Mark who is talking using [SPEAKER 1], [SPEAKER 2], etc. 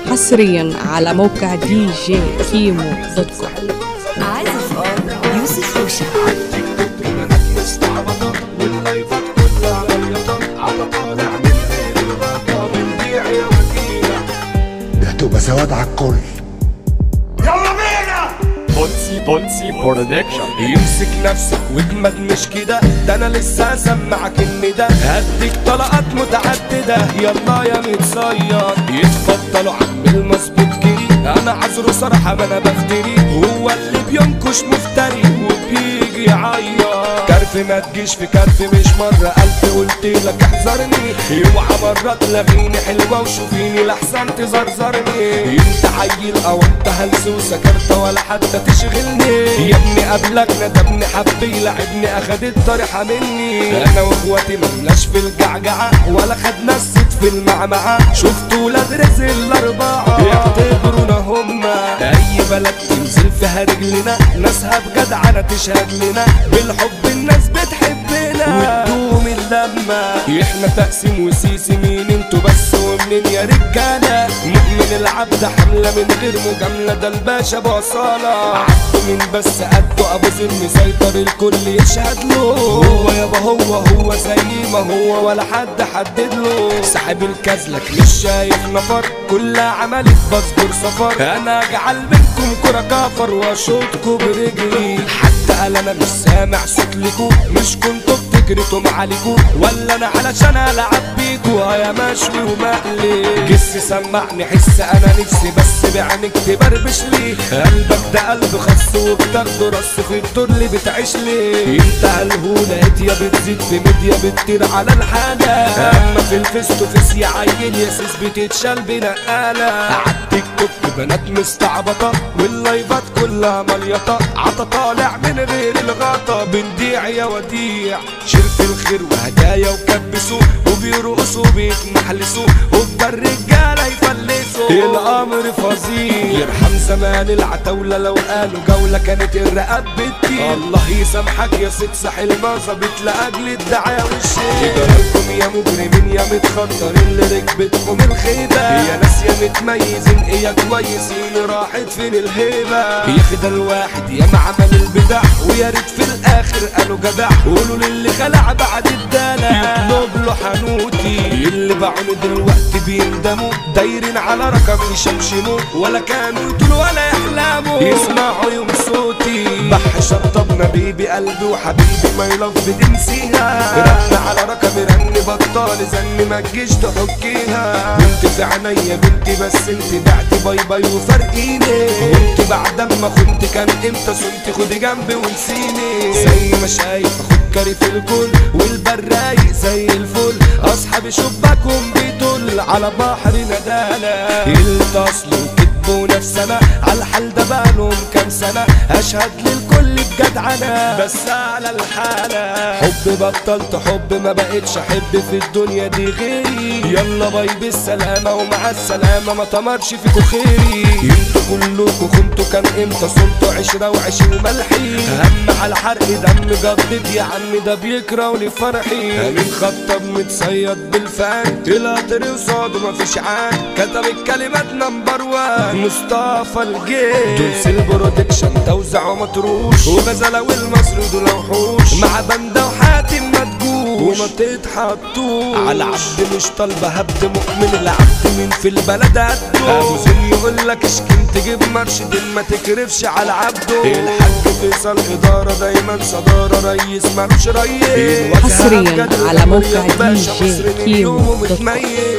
[SPEAKER 1] حصريا على موقع دي جي كيمو دوت كوم
[SPEAKER 2] عازف اه يوسف وشا
[SPEAKER 3] مستعبطة واللايفات كلها رياضة على طالع من غير الغطا بنبيع يا وكيلة
[SPEAKER 4] دي هتبقى سواد على الكل
[SPEAKER 3] بونسي بونسي برودكشن يمسك نفسك واجمد مش كده ده انا لسه هسمعك ان ده هديك طلقات متعدده يلا يا متصيد يتفضلوا عم المظبوط جري انا عذره صراحه ما انا بفتري هو اللي بينكش مفتري وبيجي يعيط كرف ما تجيش في كرف مش مرة ألف قلت لك احذرني اوعى مرة تلاقيني حلوة وشوفيني لحسن تزرزرني انت عيل او انت هلس وسكرت ولا حتى تشغلني يا ابني قبلك ندبني حب يلعبني اخد الطريحة مني انا واخواتي ملناش في الجعجعة ولا خدنا الست في المعمعة شفت ولاد رزق الاربعة يعتبرونا هما اي بلد تنزل فيها رجلنا ناسها بجدعنة تشهد لنا بالحب الناس بتحبنا وتدوم اللمة احنا تقسيم وسيسي مين انتوا بس ومنين يا رجالة مؤمن العبد حملة من غير مجاملة ده الباشا بصالة عبده من بس قده ابو زين مسيطر الكل يشهد له هو يابا هو هو زي ما هو ولا حد حدد له سحب الكزلك مش شايف نفر كلها عملت بصبر سفر انا اجعل منكم كرة كفر واشوطكوا برجلي حتى قال انا مش سامع صوت لكو مش كنتوا بتجرتوا معاليكوا ولا انا علشان العب بيكوا يا مشوي ومقلي جس سمعني حس انا نفسي بس بعينك تبربش لي قلبك ده قلب خس وبتاخده رص في الدور اللي بتعيش لي انت هالهولة يا بتزيد في ميديا بتطير على الحالة اما في الفيس تو فيس يا عيل يا سيس بتتشال بنقالة عالتيك توك بنات مستعبطة واللايفات كلها مليطة عطا طالع من غير الغطا بنديع يا وديع شرف الخير وهدايا وكبسوا وبيرقصوا بيتمحلسوا وبدا الرجالة يفلسوا الامر فظيع يرحم زمان العتاولة لو قالوا جولة كانت الرقاب بتطير الله يسامحك يا ست ساحل ما ظابط لاجل الدعاية والشيء لكم يا مجرمين يا متخطرين اللي ركبتكم الخيبة يا ناس يا متميزين يا كويسين راحت فين الهيبة ياخد الواحد يا معمل البدع ويا ريت في الاخر قالوا جدع قولوا للي خلع بعد الدلع يطلب له حنوتي اللي باعوني دلوقتي بيندموا دايرين على رقم يشمشموا ولا كانوا يطولوا ولا يحلموا يسمعوا يوم صوتي بح شطبنا بيبي قلبي وحبيبي ما يلف بتنسيها رن على رقم رن بطال زن ما تجيش تحكيها كنت في عينيا بنتي بس انت بعتي باي باي وفرقيني وانت بعد ما كنت كان امتى صنت خدي جنبي ونسيني زي ما شايف اخوك كاري في الكل والبر رايق زي الفل اصحابي شباكهم بيطل على بحر ندالة التصل وكتب ونفسنا على الحال ده بقالهم كام سنة اشهد للكل بجدعنة بس على الحالة حب بطلت حب ما بقتش احب في الدنيا دي غيري يلا باي بالسلامة ومع السلامة ما تمرش فيكوا خيري انتوا كلكوا خنتوا كان امتى صنتوا عشرة وعشي وملحي هم على حرق دم جدد يا عم ده بيكرهوني فرحي امين خطب متصيد بالفان القطر قصاده مفيش عاد كتب الكلمات نمبر وان مصطفى الجيل دول البرودكشن توزع ومطروش وغزلة والمصري دول وحوش مع بندة وحاتم ما تجوش وما تتحطوش على عبد مش طالبة هبد مؤمن العبد مين في البلد قده ابو زين يقول لك اشكن تجيب مرشد ما تكرفش على عبده الحاج فيصل ادارة دايما صدارة ريس ملوش ريس
[SPEAKER 1] حصرياً على موقع
[SPEAKER 3] باشا
[SPEAKER 1] DJ
[SPEAKER 3] مصر من
[SPEAKER 1] كيمو
[SPEAKER 3] يومه
[SPEAKER 1] دوت كوم.
[SPEAKER 3] متميز